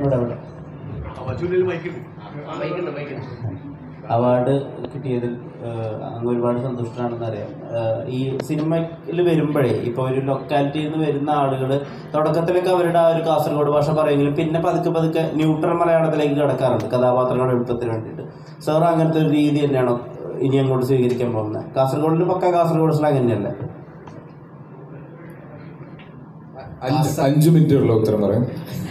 ഇവിടെ ഇവിടെ അവാർഡ് കിട്ടിയതിൽ ഏഹ്, അങ്ങ് ഒരുപാട് സന്തുഷ്ടനാണെന്ന് അറിയാം ഏഹ്, ഈ സിനിമയിൽ വരുമ്പോഴേ ഇപ്പോൾ ഒരു ലൊക്കാലിറ്റിയിൽ നിന്ന് വരുന്ന ആളുകൾ തുടക്കത്തിലൊക്കെ അവരുടെ ആ ഒരു കാസർഗോഡ് ഭാഷ പറയുമെങ്കിലും പിന്നെ പതുക്കെ പതുക്കെ ന്യൂട്രൽ മലയാളത്തിലേക്ക് കടക്കാറുണ്ട് കഥാപാത്രങ്ങളുടെ എളുപ്പത്തിന് വേണ്ടിയിട്ട് സാർ അങ്ങനത്തെ ഒരു രീതി തന്നെയാണോ ഇനി അങ്ങോട്ട് സ്വീകരിക്കാൻ പോകുന്നത് കാസർഗോഡിൽ പക്ക കാസർഗോഡ് സ്ലാങ് തന്നെയല്ലേ അഞ്ച് അഞ്ചു മിനിറ്റേ ഉള്ള ഉത്തരം പറയാം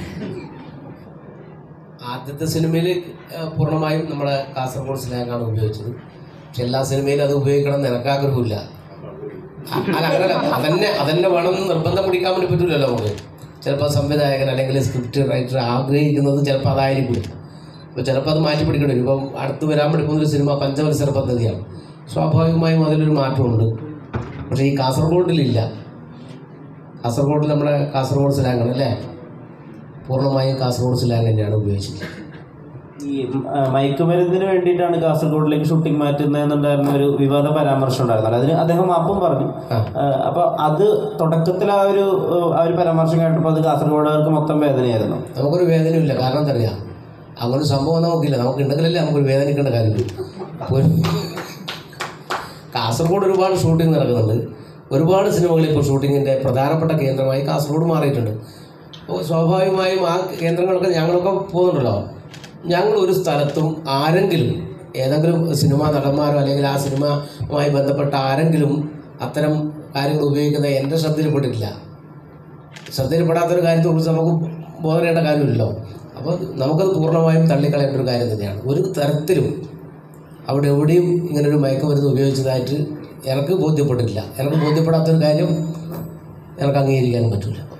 ആദ്യത്തെ സിനിമയിൽ പൂർണ്ണമായും നമ്മുടെ കാസർഗോഡ് സ്ലാങ്ങാണ് ഉപയോഗിച്ചത് പക്ഷെ എല്ലാ സിനിമയിലും അത് ഉപയോഗിക്കണം എന്ന് എനിക്ക് ആഗ്രഹമില്ല അ- അല്ല അങ്ങനല്ല അതന്നെ അതന്നെ വേണം എന്ന് നിർബന്ധം പിടിക്കാൻ വേണ്ടി പറ്റില്ലല്ലോ നമുക്ക് ചിലപ്പോൾ സംവിധായകൻ അല്ലെങ്കിൽ സ്ക്രിപ്റ്റ് റൈറ്റർ ആഗ്രഹിക്കുന്നത് ചിലപ്പോൾ അതായിരിക്കും അപ്പോൾ ചിലപ്പോൾ അത് മാറ്റി പിടിക്കേണ്ടി വരും ഇപ്പം അടുത്ത് വരാൻ വേണ്ടി പോകുന്ന ഒരു സിനിമ പഞ്ചവത്സര പദ്ധതിയാണ് സ്വാഭാവികമായും അതിലൊരു മാറ്റമുണ്ട് പക്ഷേ ഈ കാസർഗോഡിലില്ല കാസർഗോഡിൽ നമ്മുടെ കാസർഗോഡ് സ്ലാങ്ങാണ് അല്ലേ പൂർണ്ണമായും കാസർഗോഡ് സ്ലാങ് തന്നെയാണ് ഉപയോഗിച്ചിട്ടുള്ളത് ഈ ആ, മയക്കുമരുന്നിന് വേണ്ടിയിട്ടാണ് കാസർഗോഡിലേക്ക് ഷൂട്ടിംഗ് മാറ്റുന്നതെന്നുണ്ടായിരുന്ന ഒരു വിവാദ പരാമർശം ഉണ്ടായിരുന്നു അതിന് അദ്ദേഹം മാപ്പും പറഞ്ഞു ആ. ആ, അപ്പൊ അത് തുടക്കത്തിൽ ആ ഒരു ആ ഒരു പരാമർശം കേട്ടപ്പോൾ അത് കാസർഗോഡുകാർക്ക് മൊത്തം വേദനയായിരുന്നു നമുക്കൊരു വേദനയില്ല കാരണം എന്താ അറിയാം അങ്ങനെ ഒരു സംഭവം നമുക്കില്ല നമുക്ക് ഉണ്ടെങ്കിലല്ലേ നമുക്കൊരു വേദനിക്കേണ്ട കാര്യമുള്ളൂ ഒരു- കാസർഗോഡ് ഒരുപാട് ഷൂട്ടിംഗ് നടക്കുന്നുണ്ട് ഒരുപാട് സിനിമകൾ ഇപ്പോൾ ഷൂട്ടിങ്ങിൻ്റെ പ്രധാനപ്പെട്ട കേന്ദ്രമായി കാസർഗോഡ് മാറിയിട്ടുണ്ട് അപ്പോൾ സ്വാഭാവികമായും ആ കേന്ദ്രങ്ങളൊക്കെ ഞങ്ങളൊക്കെ പോകുന്നുണ്ടല്ലോ ഞങ്ങൾ ഒരു സ്ഥലത്തും ആരെങ്കിലും ഏതെങ്കിലും സിനിമാ നടന്മാരോ അല്ലെങ്കിൽ ആ സിനിമയുമായി ബന്ധപ്പെട്ട ആരെങ്കിലും അത്തരം കാര്യങ്ങൾ ഉപയോഗിക്കുന്നത് എൻ്റെ ശ്രദ്ധയിൽപ്പെട്ടിട്ടില്ല ശ്രദ്ധയിൽപ്പെടാത്തൊരു കാര്യത്തെക്കുറിച്ച് നമുക്ക് ബോധനേണ്ട കാര്യമില്ലല്ലോ അപ്പോൾ നമുക്കത് പൂർണ്ണമായും തള്ളിക്കളയേണ്ട ഒരു കാര്യം തന്നെയാണ് ഒരു തരത്തിലും അവിടെ എവിടെയും ഇങ്ങനൊരു മയക്കുമരുന്ന് ഉപയോഗിച്ചതായിട്ട് എനിക്ക് ബോധ്യപ്പെട്ടിട്ടില്ല എനിക്ക് ബോധ്യപ്പെടാത്തൊരു കാര്യം എനിക്ക് അംഗീകരിക്കാനും പറ്റില്ല